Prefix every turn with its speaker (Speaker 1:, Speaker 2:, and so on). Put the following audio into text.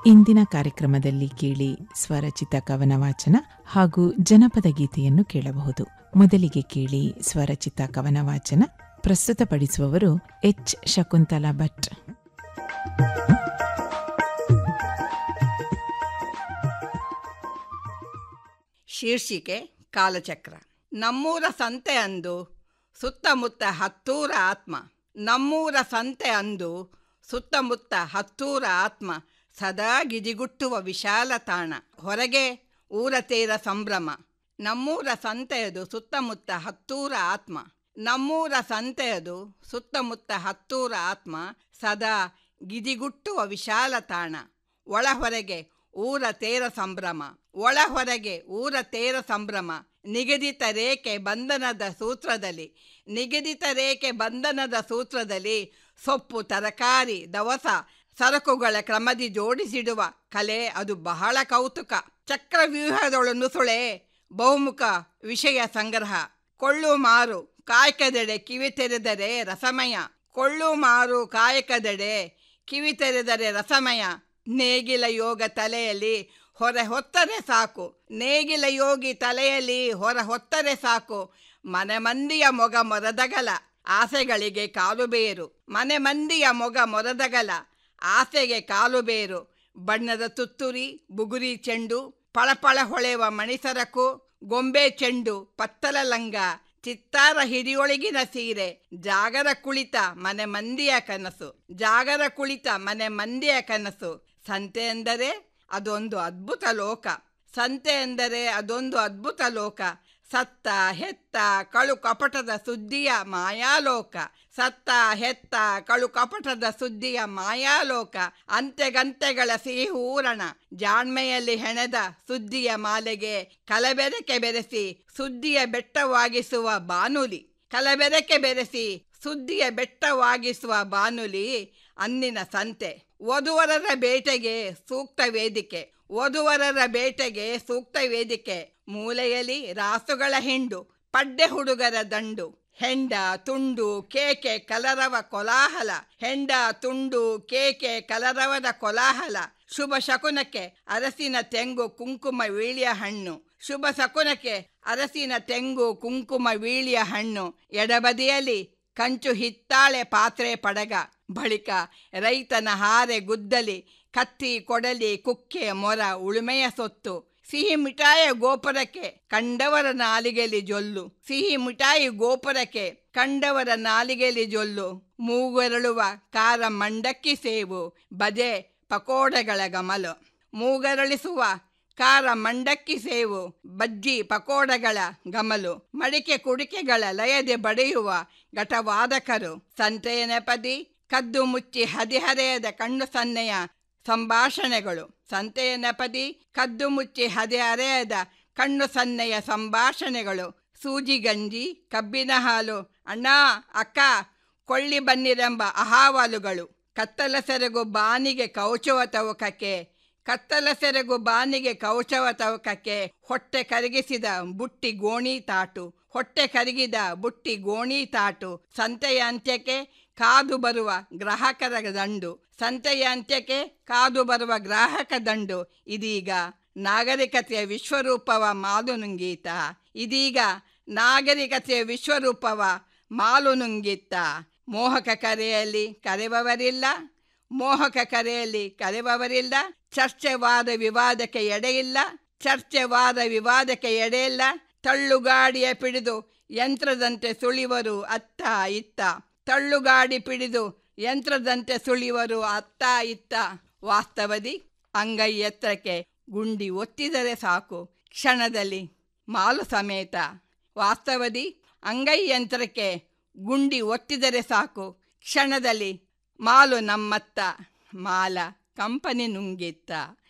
Speaker 1: ಇಂದಿನ ಕಾರ್ಯಕ್ರಮದಲ್ಲಿ ಕೇಳಿ ಸ್ವರಚಿತ ಕವನ ವಾಚನ ಹಾಗೂ ಜನಪದ ಗೀತೆಯನ್ನು ಕೇಳಬಹುದು ಮೊದಲಿಗೆ ಕೇಳಿ ಸ್ವರಚಿತ ಕವನ ವಾಚನ ಪ್ರಸ್ತುತಪಡಿಸುವವರು ಎಚ್ ಶಕುಂತಲಾ ಭಟ್
Speaker 2: ಶೀರ್ಷಿಕೆ ಕಾಲಚಕ್ರ ನಮ್ಮೂರ ಸಂತೆ ಅಂದು ಸುತ್ತಮುತ್ತ ಹತ್ತೂರ ಆತ್ಮ ನಮ್ಮೂರ ಸಂತೆ ಅಂದು ಸುತ್ತಮುತ್ತ ಹತ್ತೂರ ಆತ್ಮ ಸದಾ ಗಿಜಿಗುಟ್ಟುವ ವಿಶಾಲ ತಾಣ ಹೊರಗೆ ಊರ ತೇರ ಸಂಭ್ರಮ ನಮ್ಮೂರ ಸಂತೆಯದು ಸುತ್ತಮುತ್ತ ಹತ್ತೂರ ಆತ್ಮ ನಮ್ಮೂರ ಸಂತೆಯದು ಸುತ್ತಮುತ್ತ ಹತ್ತೂರ ಆತ್ಮ ಸದಾ ಗಿಜಿಗುಟ್ಟುವ ವಿಶಾಲ ತಾಣ ಒಳ ಹೊರಗೆ ಊರ ತೇರ ಸಂಭ್ರಮ ಒಳ ಹೊರಗೆ ಊರ ತೇರ ಸಂಭ್ರಮ ನಿಗದಿತ ರೇಖೆ ಬಂಧನದ ಸೂತ್ರದಲ್ಲಿ ನಿಗದಿತ ರೇಖೆ ಬಂಧನದ ಸೂತ್ರದಲ್ಲಿ ಸೊಪ್ಪು ತರಕಾರಿ ದವಸ ಸರಕುಗಳ ಕ್ರಮದಿ ಜೋಡಿಸಿಡುವ ಕಲೆ ಅದು ಬಹಳ ಕೌತುಕ ಚಕ್ರವ್ಯೂಹದೊಳು ನುಸುಳೆ ಬಹುಮುಖ ವಿಷಯ ಸಂಗ್ರಹ ಕೊಳ್ಳು ಮಾರು ಕಾಯಕದೆಡೆ ಕಿವಿ ತೆರೆದರೆ ರಸಮಯ ಕೊಳ್ಳು ಮಾರು ಕಾಯಕದೆಡೆ ಕಿವಿ ತೆರೆದರೆ ರಸಮಯ ನೇಗಿಲ ಯೋಗ ತಲೆಯಲ್ಲಿ ಹೊರ ಹೊತ್ತರೆ ಸಾಕು ನೇಗಿಲ ಯೋಗಿ ತಲೆಯಲ್ಲಿ ಹೊರ ಹೊತ್ತರೆ ಸಾಕು ಮನೆ ಮಂದಿಯ ಮೊಗ ಮೊರದಗಲ ಆಸೆಗಳಿಗೆ ಕಾಲು ಬೇರು ಮನೆ ಮಂದಿಯ ಮೊಗ ಮೊರದಗಲ ಆಸೆಗೆ ಕಾಲು ಬೇರು ಬಣ್ಣದ ತುತ್ತುರಿ ಬುಗುರಿ ಚೆಂಡು ಪಳಪಳ ಹೊಳೆವ ಮಣಿಸರಕು ಗೊಂಬೆ ಚೆಂಡು ಪತ್ತಲ ಲಂಗ ಚಿತ್ತಾರ ಹಿರಿಯೊಳಗಿನ ಸೀರೆ ಜಾಗರ ಕುಳಿತ ಮನೆ ಮಂದಿಯ ಕನಸು ಜಾಗರ ಕುಳಿತ ಮನೆ ಮಂದಿಯ ಕನಸು ಸಂತೆ ಎಂದರೆ ಅದೊಂದು ಅದ್ಭುತ ಲೋಕ ಸಂತೆ ಎಂದರೆ ಅದೊಂದು ಅದ್ಭುತ ಲೋಕ ಸತ್ತ ಹೆತ್ತ ಕಳು ಕಪಟದ ಸುದ್ದಿಯ ಮಾಯಾಲೋಕ ಸತ್ತ ಹೆತ್ತ ಕಳು ಕಪಟದ ಸುದ್ದಿಯ ಮಾಯಾಲೋಕ ಅಂತೆಗಂತೆಗಳ ಸಿಹಿ ಊರಣ ಜಾಣ್ಮೆಯಲ್ಲಿ ಹೆಣೆದ ಸುದ್ದಿಯ ಮಾಲೆಗೆ ಕಲಬೆರಕೆ ಬೆರೆಸಿ ಸುದ್ದಿಯ ಬೆಟ್ಟವಾಗಿಸುವ ಬಾನುಲಿ ಕಲಬೆರಕೆ ಬೆರೆಸಿ ಸುದ್ದಿಯ ಬೆಟ್ಟವಾಗಿಸುವ ಬಾನುಲಿ ಅಂದಿನ ಸಂತೆ ವಧುವರರ ಬೇಟೆಗೆ ಸೂಕ್ತ ವೇದಿಕೆ ವಧುವರರ ಬೇಟೆಗೆ ಸೂಕ್ತ ವೇದಿಕೆ ಮೂಲೆಯಲ್ಲಿ ರಾಸುಗಳ ಹಿಂಡು ಪಡ್ಡೆ ಹುಡುಗರ ದಂಡು ಹೆಂಡ ತುಂಡು ಕೇಕೆ ಕಲರವ ಕೊಲಾಹಲ ಹೆಂಡ ತುಂಡು ಕೇಕೆ ಕಲರವದ ಕೊಲಾಹಲ ಶುಭ ಶಕುನಕ್ಕೆ ಅರಸಿನ ತೆಂಗು ಕುಂಕುಮ ವೀಳಿಯ ಹಣ್ಣು ಶುಭ ಶಕುನಕ್ಕೆ ಅರಸಿನ ತೆಂಗು ಕುಂಕುಮ ವೀಳಿಯ ಹಣ್ಣು ಎಡಬದಿಯಲ್ಲಿ ಕಂಚು ಹಿತ್ತಾಳೆ ಪಾತ್ರೆ ಪಡಗ ಬಳಿಕ ರೈತನ ಹಾರೆ ಗುದ್ದಲಿ ಕತ್ತಿ ಕೊಡಲಿ ಕುಕ್ಕೆ ಮೊರ ಉಳುಮೆಯ ಸೊತ್ತು ಸಿಹಿ ಮಿಠಾಯ ಗೋಪುರಕ್ಕೆ ಕಂಡವರ ನಾಲಿಗೆಲಿ ಜೊಲ್ಲು ಸಿಹಿ ಮಿಠಾಯಿ ಗೋಪುರಕ್ಕೆ ಕಂಡವರ ನಾಲಿಗೆಲಿ ಜೊಲ್ಲು ಮೂಗರಳುವ ಕಾರ ಮಂಡಕ್ಕಿ ಸೇವು ಬಜೆ ಪಕೋಡಗಳ ಗಮಲು ಮೂಗರಳಿಸುವ ಕಾರ ಮಂಡಕ್ಕಿ ಸೇವು ಬಜ್ಜಿ ಪಕೋಡಗಳ ಗಮಲು ಮಡಿಕೆ ಕುಡಿಕೆಗಳ ಲಯದೆ ಬಡಿಯುವ ಘಟವಾದಕರು ಸಂತೆಯ ನೆಪದಿ ಕದ್ದು ಮುಚ್ಚಿ ಹದಿಹರೆಯದ ಕಣ್ಣು ಸನ್ನೆಯ ಸಂಭಾಷಣೆಗಳು ಸಂತೆಯ ನೆಪದಿ ಕದ್ದು ಮುಚ್ಚಿ ಹದಿಹರೆಯದ ಕಣ್ಣು ಸನ್ನೆಯ ಸಂಭಾಷಣೆಗಳು ಸೂಜಿ ಗಂಜಿ ಕಬ್ಬಿನ ಹಾಲು ಅಣ್ಣ ಅಕ್ಕ ಕೊಳ್ಳಿ ಬನ್ನಿರೆಂಬ ಅಹಾವಾಲುಗಳು ಕತ್ತಲ ಸೆರಗು ಬಾನಿಗೆ ಕೌಚುವ ತವಕಕ್ಕೆ ಕತ್ತಲ ಸೆರಗು ಬಾನಿಗೆ ಕೌಚವ ತವಕಕ್ಕೆ ಹೊಟ್ಟೆ ಕರಗಿಸಿದ ಬುಟ್ಟಿ ಗೋಣಿ ತಾಟು ಹೊಟ್ಟೆ ಕರಗಿದ ಬುಟ್ಟಿ ಗೋಣಿ ತಾಟು ಸಂತೆಯ ಅಂತ್ಯಕ್ಕೆ ಕಾದು ಬರುವ ಗ್ರಾಹಕರ ದಂಡು ಸಂತೆಯ ಅಂತ್ಯಕ್ಕೆ ಕಾದು ಬರುವ ಗ್ರಾಹಕ ದಂಡು ಇದೀಗ ನಾಗರಿಕತೆಯ ವಿಶ್ವರೂಪವ ಮಾಲು ನುಂಗೀತ ಇದೀಗ ನಾಗರಿಕತೆಯ ವಿಶ್ವರೂಪವ ಮಾಲು ನುಂಗಿತ್ತ ಮೋಹಕ ಕರೆಯಲ್ಲಿ ಕರೆಬವರಿಲ್ಲ ಮೋಹಕ ಕರೆಯಲ್ಲಿ ಕರೆಬವರಿಲ್ಲ ಚರ್ಚೆ ವಾದ ವಿವಾದಕ್ಕೆ ಎಡೆಯಿಲ್ಲ ಚರ್ಚೆ ವಾದ ವಿವಾದಕ್ಕೆ ಎಡೆಯಿಲ್ಲ ತಳ್ಳುಗಾಡಿಯ ಪಿಡಿದು ಯಂತ್ರದಂತೆ ಸುಳಿವರು ಅತ್ತ ಇತ್ತ ತಳ್ಳುಗಾಡಿ ಪಿಡಿದು ಯಂತ್ರದಂತೆ ಸುಳಿವರು ಅತ್ತ ಇತ್ತ ವಾಸ್ತವದಿ ಅಂಗೈ ಎತ್ತರಕ್ಕೆ ಗುಂಡಿ ಒತ್ತಿದರೆ ಸಾಕು ಕ್ಷಣದಲ್ಲಿ ಮಾಲು ಸಮೇತ ವಾಸ್ತವದಿ ಅಂಗೈ ಯಂತ್ರಕ್ಕೆ ಗುಂಡಿ ಒತ್ತಿದರೆ ಸಾಕು ಕ್ಷಣದಲ್ಲಿ ಮಾಲು ನಮ್ಮತ್ತ ಮಾಲ ಕಂಪನಿ ನುಂಗಿತ್ತ